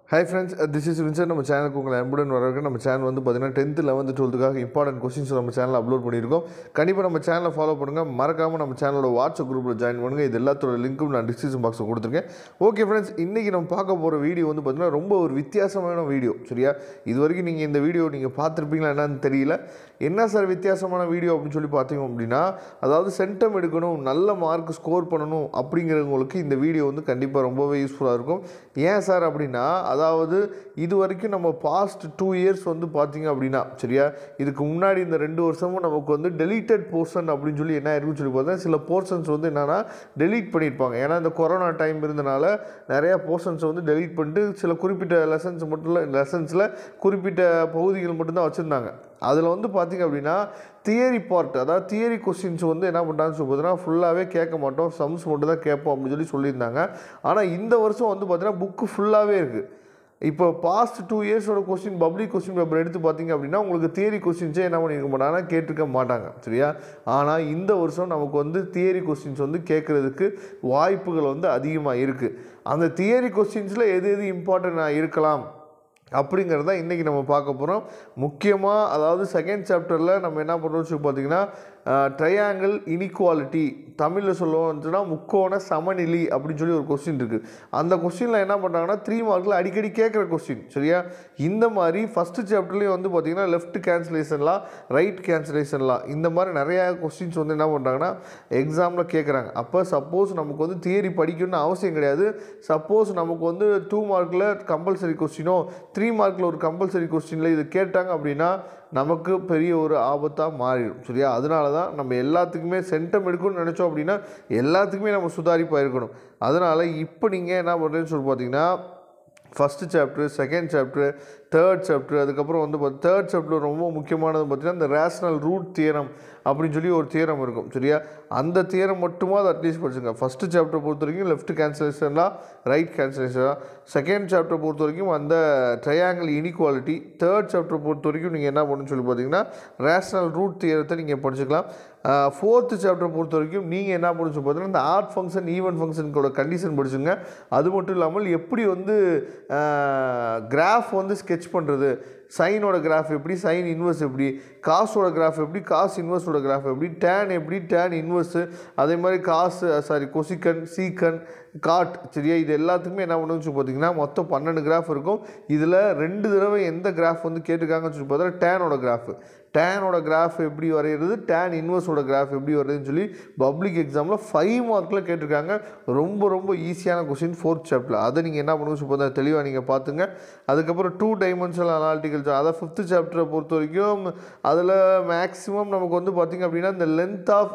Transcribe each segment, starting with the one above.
high friends this is Winsor நம்ம சேனலுக்கு உங்களை அன்புடன் வரவேற்க நம்ம சேனல் வந்து பார்த்தீங்கன்னா டென்த்து லெவன்த்து டுவெல்த்துக்காக இம்பார்ட்டன்ட் கொஸ்டின்ஸ் நம்ம சேனலில் அப்லோட் பண்ணியிருக்கோம் கண்டிப்பாக நம்ம சேனலை ஃபாலோ பண்ணுங்கள் மறக்காமல் நம்ம சேனலோட வாட்ஸ்அப் குரூப்பில் ஜாயின் பண்ணுங்கள் இது எல்லாத்தோட லிங்க்கும் நான் டிஸ்கிரிப்ஷன் பாக்ஸில் கொடுத்துருக்கேன் ஓகே ஃப்ரெண்ட்ஸ் இன்றைக்கி நம்ம பார்க்க போகிற வீடியோ வந்து பார்த்தீங்கன்னா ரொம்ப ஒரு வித்தியாசமான வீடியோ சரியா இது வரைக்கும் நீங்கள் இந்த வீடியோ நீங்கள் பார்த்துருப்பீங்களா என்னன்னு தெரியல என்ன சார் வித்தியாசமான வீடியோ அப்படின்னு சொல்லி பார்த்தீங்க அப்படின்னா அதாவது சென்டம் எடுக்கணும் நல்ல மார்க் ஸ்கோர் பண்ணணும் அப்படிங்கிறவங்களுக்கு இந்த வீடியோ வந்து கண்டிப்பாக ரொம்பவே யூஸ்ஃபுல்லாக இருக்கும் ஏன் சார் அப்படின்னா அதாவது இது வரைக்கும் நம்ம பாஸ்ட் டூ இயர்ஸ் வந்து பார்த்தீங்க அப்படின்னா சரியா இதுக்கு முன்னாடி இந்த ரெண்டு வருஷமும் நமக்கு வந்து டெலீட்டட் போர்ஷன் அப்படின்னு சொல்லி என்ன இருக்குன்னு சொல்லி பார்த்தா சில போர்ஷன்ஸ் வந்து என்னென்னா டெலீட் பண்ணியிருப்பாங்க ஏன்னா இந்த கொரோனா டைம் இருந்தனால நிறையா போர்ஷன்ஸ் வந்து டெலீட் பண்ணிட்டு சில குறிப்பிட்ட லெசன்ஸ் மட்டும் இல்லை லெசன்ஸில் குறிப்பிட்ட பகுதிகள் மட்டும்தான் வச்சுருந்தாங்க அதில் வந்து பார்த்திங்க அப்படின்னா தியரி பார்ட் அதாவது தியரி கொஸ்டின்ஸ் வந்து என்ன பண்ணுறாங்கன்னு சொல்லி பார்த்தீங்கன்னா ஃபுல்லாகவே கேட்க மாட்டோம் சம்ஸ் மட்டும் தான் கேட்போம் அப்படின்னு சொல்லி சொல்லியிருந்தாங்க ஆனால் இந்த வருஷம் வந்து பார்த்தீங்கன்னா புக்கு ஃபுல்லாகவே இருக்குது இப்போ பாஸ்ட் டூ இயர்ஸோட கொஸ்டின் பப்ளிக் கொஸ்டின் பேப்பர் எடுத்து பார்த்தீங்க அப்படின்னா உங்களுக்கு தியரி கொஸ்டின்ஸே என்ன பண்ணியிருக்க மாட்டாங்கன்னா கேட்டிருக்க மாட்டாங்க சரியா ஆனால் இந்த வருஷம் நமக்கு வந்து தியரி கொஸ்டின்ஸ் வந்து கேட்குறதுக்கு வாய்ப்புகள் வந்து அதிகமாக இருக்குது அந்த தியரி கொஸ்டின்ஸில் எது எது இம்பார்ட்டண்ட்டாக இருக்கலாம் அப்படிங்கிறத இன்றைக்கி நம்ம பார்க்க போகிறோம் முக்கியமாக அதாவது செகண்ட் சாப்டரில் நம்ம என்ன பண்ணுறோம்னு சொல்லி பார்த்தீங்கன்னா ட்ரையாங்கிள் இனிக்வாலிட்டி தமிழில் சொல்லுவோம்னா முக்கோண சமநிலை அப்படின்னு சொல்லி ஒரு கொஸ்டின் இருக்குது அந்த கொஸ்டினில் என்ன பண்ணுறாங்கன்னா த்ரீ மார்க்கில் அடிக்கடி கேட்குற கொஸ்டின் சரியா இந்த மாதிரி ஃபஸ்ட்டு சாப்டர்லேயே வந்து பார்த்திங்கன்னா லெஃப்ட் கேன்சலேஷன்லாம் ரைட் கேன்சலேஷன்லாம் இந்த மாதிரி நிறையா கொஸ்டின்ஸ் வந்து என்ன பண்ணுறாங்கன்னா எக்ஸாமில் கேட்குறாங்க அப்போ சப்போஸ் நமக்கு வந்து தியரி படிக்கணும்னு அவசியம் கிடையாது சப்போஸ் நமக்கு வந்து டூ மார்க்கில் கம்பல்சரி கொஸ்டினோ த்ரீ மார்க்கில் ஒரு கம்பல்சரி கொஸ்டினில் இது கேட்டாங்க அப்படின்னா நமக்கு பெரிய ஒரு ஆபத்தாக மாறிடும் சரியா அதனால தான் நம்ம எல்லாத்துக்குமே சென்டம் எடுக்கணும்னு நினச்சோம் அப்படின்னா எல்லாத்துக்குமே நம்ம சுதாரிப்பாக இருக்கணும் அதனால் இப்போ நீங்கள் என்ன பண்ணுறேன்னு சொல்லி பார்த்தீங்கன்னா first chapter second chapter third chapter அதுக்கப்புறம் வந்து பார்த்து தேர்ட் சாப்டர் ரொம்ப முக்கியமானது பார்த்தீங்கன்னா இந்த ரேஷ்னல் ரூட் தியரம் அப்படின்னு சொல்லி ஒரு தியரம் இருக்கும் சரியா அந்த தியரம் மட்டுமா அது அட்லீஸ்ட் படிச்சுங்க ஃபஸ்ட்டு சாப்டர் பொறுத்த வரைக்கும் லெஃப்ட் கேன்சலேஷன்லாம் ரைட் கேன்சலேஷன் செகண்ட் சாப்டர் பொறுத்த வரைக்கும் அந்த ட்ரையாங்கிள் இனிக்வாலிட்டி தேர்ட் சாப்டர் பொறுத்த வரைக்கும் நீங்கள் என்ன பண்ணணும்னு சொல்லி பார்த்தீங்கன்னா ரேஷ்னல் ரூட் தியரத்தை நீங்கள் படிச்சுக்கலாம் ஃபோர்த்து சாப்டர் பொறுத்த வரைக்கும் நீங்கள் என்ன பண்ணணும் சொல்லி பார்த்தீங்கன்னா இந்த ஆர்ட் ஃபங்க்ஷன் ஈவெண்ட் ஃபங்க்ஷனுக்கோட கண்டிஷன் படிச்சுங்க அது மட்டும் இல்லாமல் எப்படி வந்து கிராஃப் வந்து ஸ்கெட்ச் பண்ணுறது சைனோட கிராஃப் எப்படி சைன் இன்வெர்ஸ் எப்படி காசோட கிராஃப் எப்படி காசு இன்வெர்ஸோட கிராஃப் எப்படி டேன் எப்படி டேன் இன்வெர்ஸு அதே மாதிரி காசு சாரி கொசிக்கன் சீக்கன் காட் சரியா இது எல்லாத்துக்குமே என்ன பண்ணுன்னு சொல்லி பார்த்தீங்கன்னா மொத்தம் பன்னெண்டு கிராஃப் இருக்கும் இதில் ரெண்டு தடவை எந்த கிராஃப் வந்து கேட்டிருக்காங்கன்னு சொல்லி பார்த்தா டேனோட கிராஃப் டேனோட கிராஃப் எப்படி வரைகிறது டேன் இன்வெர்ஸோட கிராஃப் எப்படி வருதுன்னு சொல்லி பப்ளிக் எக்ஸாமில் ஃபைவ் மார்க்கில் கேட்டிருக்காங்க ரொம்ப ரொம்ப ஈஸியான கொஸ்டின் ஃபோர்த் சாப்டரில் அதை நீங்கள் என்ன பண்ணுங்க சொல்லி தெளிவாக நீங்கள் பார்த்துங்க அதுக்கப்புறம் டூ டைமென்ஷனல் அனாலிட்டிக்கல் அதை ஃபிஃப்த்து சாப்டரை பொறுத்த வரைக்கும் அதில் மேக்ஸிமம் நமக்கு வந்து பார்த்திங்க அப்படின்னா இந்த லென்த் ஆஃப்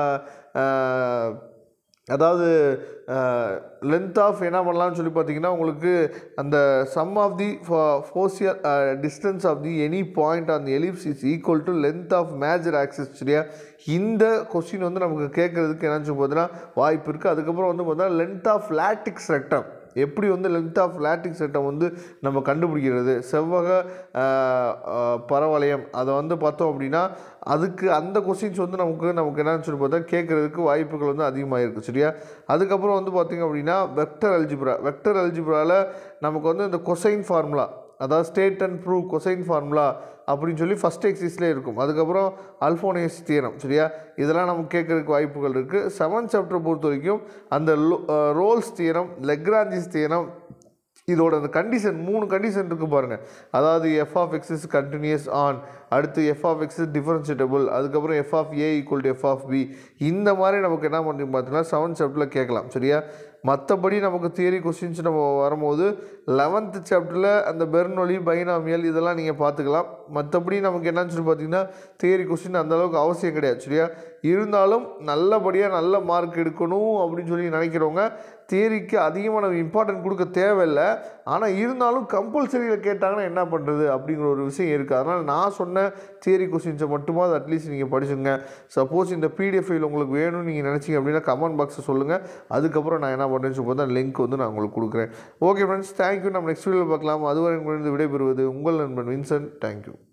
அதாவது லென்த் ஆஃப் என்ன பண்ணலாம்னு சொல்லி பார்த்தீங்கன்னா உங்களுக்கு அந்த sum of the focal distance of the any point on the ellipse is equal to length of major axis சரியா இந்த கொஸ்டின் வந்து நமக்கு கேட்குறதுக்கு என்னன்னு சொல்லி பார்த்தீங்கன்னா வாய்ப்பு இருக்குது அதுக்கப்புறம் வந்து பார்த்தீங்கன்னா லென்த் ஆஃப் லாட்டிக்ஸ் ரெக்டம் எப்படி வந்து லென்த் ஆஃப் லாட்டிக் செட்டம் வந்து நம்ம கண்டுபிடிக்கிறது செவ்வக பரவலயம் அதை வந்து பார்த்தோம் அப்படின்னா அதுக்கு அந்த கொஸ்டின்ஸ் வந்து நமக்கு நமக்கு என்னன்னு சொல்லி பார்த்தா கேட்குறதுக்கு வாய்ப்புகள் வந்து அதிகமாக இருக்குது சரியா அதுக்கப்புறம் வந்து பார்த்திங்க அப்படின்னா வெக்டர் அல்ஜிப்ரா வெக்டர் அல்ஜிப்ராவில் நமக்கு வந்து இந்த கொசைன் ஃபார்முலா அதாவது state and prove cosine formula அப்படின்னு சொல்லி ஃபஸ்ட் எக்ஸைஸ்லேயே இருக்கும் அதுக்கப்புறம் அல்ஃபோனியஸ் தியரம் சரியா இதெல்லாம் நமக்கு கேட்குறதுக்கு வாய்ப்புகள் இருக்குது செவன்த் சாப்டரை பொறுத்த வரைக்கும் அந்த ரோல்ஸ் தியரம் லெக்ராஞ்சிஸ் தியரம் இதோட அந்த கண்டிஷன் மூணு கண்டிஷன் இருக்குது பாருங்கள் அதாவது F of X is continuous on அடுத்து எஃப் ஆஃப் எக்ஸ் டிஃபரன்ஷியபிள் அதுக்கப்புறம் F of A equal to F of B இந்த மாதிரி நமக்கு என்ன பண்ணி பார்த்தீங்கன்னா செவன்த் சாப்டரில் கேட்கலாம் சரியா மற்றபடி நமக்கு தியரி கொஸ்டின்ஸ் நம்ம வரும்போது லெவன்த்து சாப்டரில் அந்த பெர்னொலி பைனாமியல் இதெல்லாம் நீங்கள் பார்த்துக்கலாம் மற்றபடி நமக்கு என்னன்னு சொல்லி பார்த்தீங்கன்னா தியரி கொஸ்டின் அந்தளவுக்கு அவசியம் கிடையாது சரியா இருந்தாலும் நல்லபடியாக நல்ல மார்க் எடுக்கணும் அப்படின்னு சொல்லி நினைக்கிறவங்க தியரிக்கு அதிகமாக நம்ம இம்பார்ட்டன்ட் கொடுக்க தேவையில்லை ஆனால் இருந்தாலும் கம்பல்சரியில் கேட்டாங்கன்னா என்ன பண்ணுறது அப்படிங்கிற ஒரு விஷயம் இருக்குது அதனால் நான் சொன்ன தியரி கொஸ்டின்ஸை மட்டுமா அட்லீஸ்ட் நீங்கள் படிச்சுங்க சப்போஸ் இந்த பிடிஎஃப் ஃபைல் உங்களுக்கு வேணும்னு நீங்கள் நினச்சிங்க அப்படின்னா கமெண்ட் பாக்ஸை சொல்லுங்கள் அதுக்கப்புறம் நான் என்ன பண்ணுறேன்னு சொல்லி பார்த்தா லிங்க் வந்து நான் உங்களுக்கு கொடுக்குறேன் ஓகே ஃப்ரெண்ட்ஸ் தேங்க்யூ நம்ம நெக்ஸ்ட் வீடியோவில் பார்க்கலாம் அதுவரை உங்களிடம் விடைபெறுவது உங்கள் நண்பன் வின்சென்ட் தேங்க்யூ